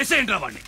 వేసేయండి రా వాడిని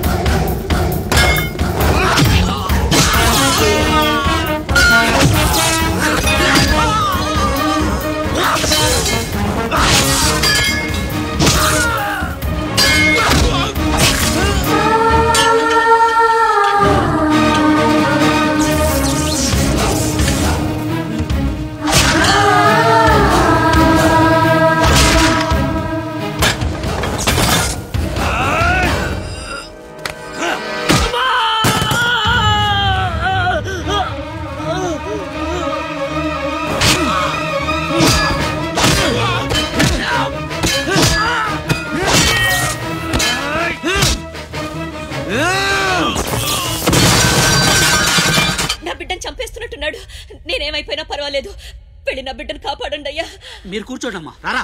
నా బిడ్డను చంపేస్తున్నట్టున్నాడు నేనేమైపోయినా పర్వాలేదు వెళ్ళి నా బిడ్డను కాపాడండి అయ్యా మీరు కూర్చోండమ్మా రారా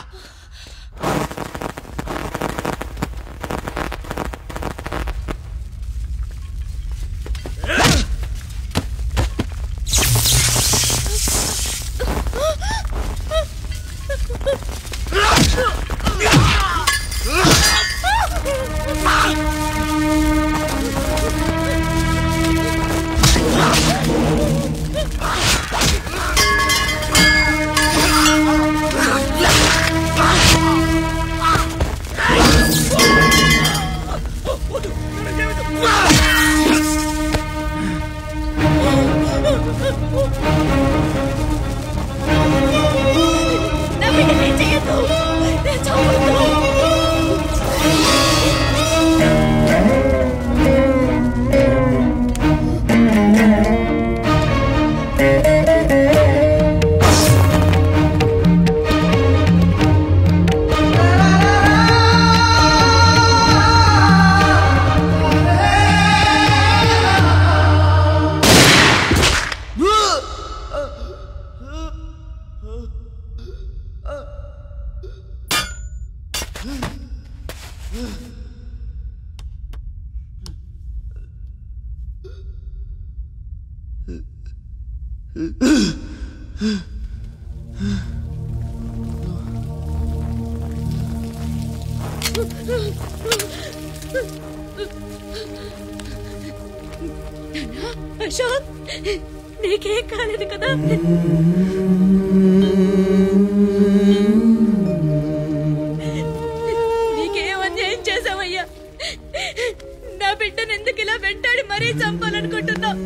నా బిడ్డని ఏం చెయ్యొద్దు. నేను చంపొద్దు. అశోక్ నీకేం కాలేదు కదా నీకేం అన్యాయం చేసావయ్యా నా బిడ్డను ఎందుకు ఇలా వెంటాడి మరీ చంపాలనుకుంటున్నావు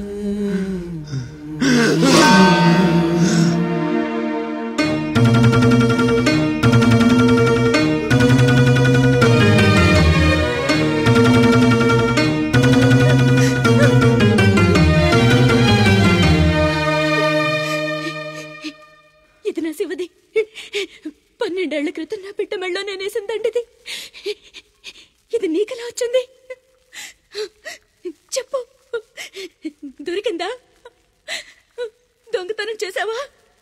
ఇది నా శివది పన్నెండేళ్ల క్రితం నా బిడ్డ మెళ్ళో నేనేసిన దండిది ఇది నీకెలా వచ్చింది చెప్పు దొరికిందా దొంగతనం చేసావా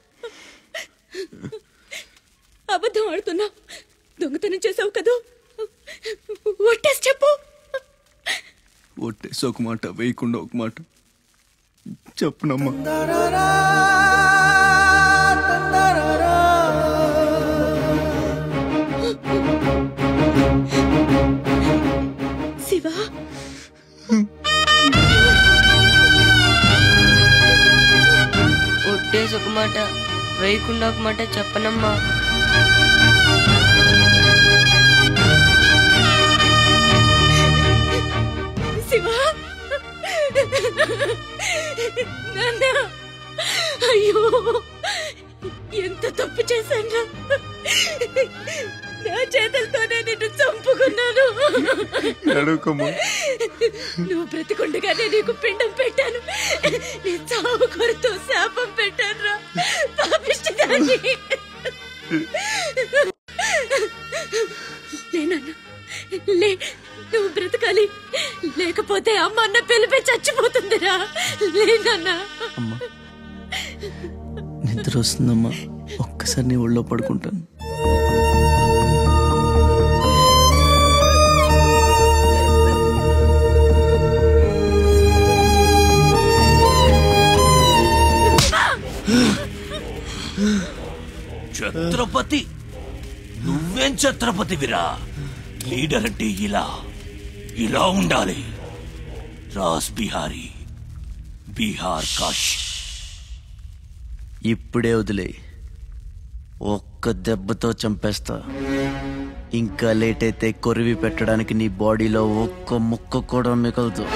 అబద్ధం ఆడుతున్నావు దొంగతనం చేసావు కదూ ఒట్టేసి చెప్పు ఒట్టేసి ఒక మాట వేయకుండా ఒక మాట చెప్పునమ్మా శివ ఒట్టేసి ఒక మాట వేయకుండా ఒక మాట చెప్పనమ్మా శివ నాన్న అయ్యో ఎంత తప్పు చేశాను నా చేతులతోనే నిన్ను చంపుకున్నాను అడుగుకోమ్మా నువ్వు బ్రతికుండగానే నీకు పిండం పెట్టాను నీ చావు కొరతో శాపం పెట్టాను రా పాపిష్టిదాన్ని లేనన్నా లే నువ్వు బ్రతకాలి లేకపోతే అమ్మ అన్న పిలిపి చచ్చిపోతుందిరా లేనన్నా అమ్మా నిద్ర వస్తుందమ్మా ఒక్కసారి నీ ఒళ్ళో పడుకుంటాను ఛత్రపతి నువ్వేం ఛత్రపతివిరా లీడర్ అంటే ఇలా ఇలా ఉండాలి రాస్ బిహారీ బీహార్ కాష్ ఇప్పుడే వదిలే ఒక్క దెబ్బతో చంపేస్తా ఇంకా లేట్ అయితే కొరివి పెట్టడానికి నీ బాడీలో ఒక్క ముక్క కూడా మిగలదు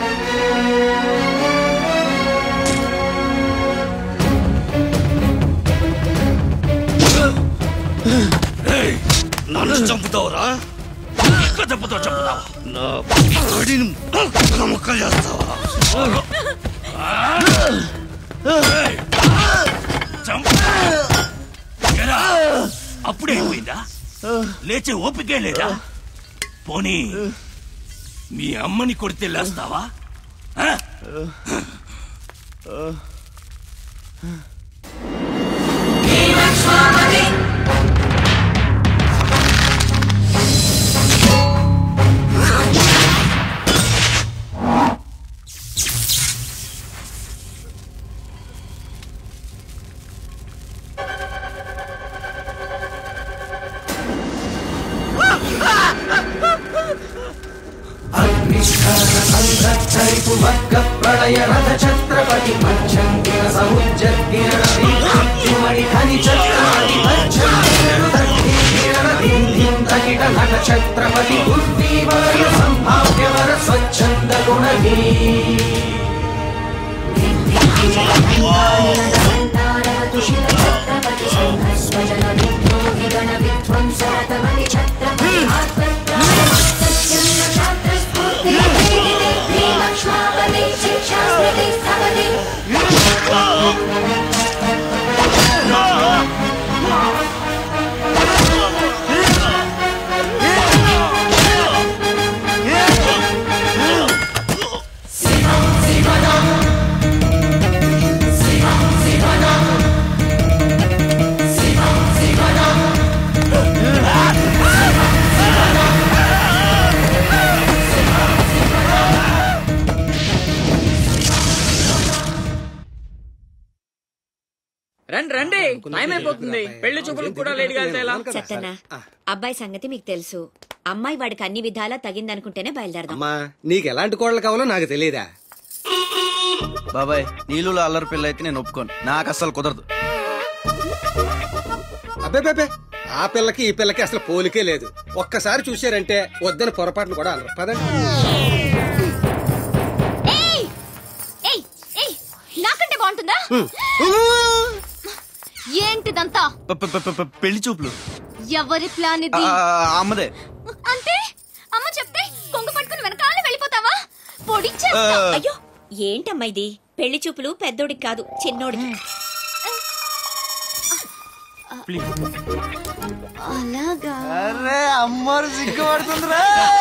నన్ను చంపుతావురా ఒక్క దెబ్బతో చంపుతావా నా బాడీని ముక్క ముక్కలు చేస్తావా ఏయ్! చంపు. ఎరా, అప్పుడే అయిపోయిందా లేచే ఓపికే లేదా పోనీ మీ అమ్మని కొడితే లేస్తావా ఆ? రండి రండి టైం అయిపోతుంది పెళ్లి చూపులకు కూడా లేట్ గా వెళ్తే ఎలా చెత్తన్నా అబ్బాయి సంగతి మీకు తెలుసు అమ్మాయి వాడికి అన్ని విధాలా తగిందనుకుంటేనే బయలుదేరదాం అమ్మా నీకు ఎలాంటి కోడలు కావాలో నాకు తెలియదా బాబాయ్ నీళ్ళలో అల్లరి పిల్ల అయితే నేను ఒప్పుకోను నాకు అస్సలు కుదరదు అబ్బే ఆ పిల్లకి ఈ పిల్లకి అసలు పోలికే లేదు ఒక్కసారి చూశారంటే వద్దని పొరపాటును కూడా అనరు పదండి ఏయ్ ఏయ్ నాకంటే బాగుంటుందా ఏంటిదంతా ప- ప- ప- ప- పెళ్లి చూపులు ఎవరి ప్లాన్ ఆ, ఇది అమ్మదే అంటే అమ్మ చెప్తే కొంగు పట్టుకుని వెనకాలే వెళ్ళిపోతావా పొడిచేస్తా అయ్యో ఏంటమ్మా ఇది పెళ్లి చూపులు పెద్దోడికి కాదు చిన్నోడికి అలాగా అరే అమ్మారు సిగ్గుపడుతుందిరా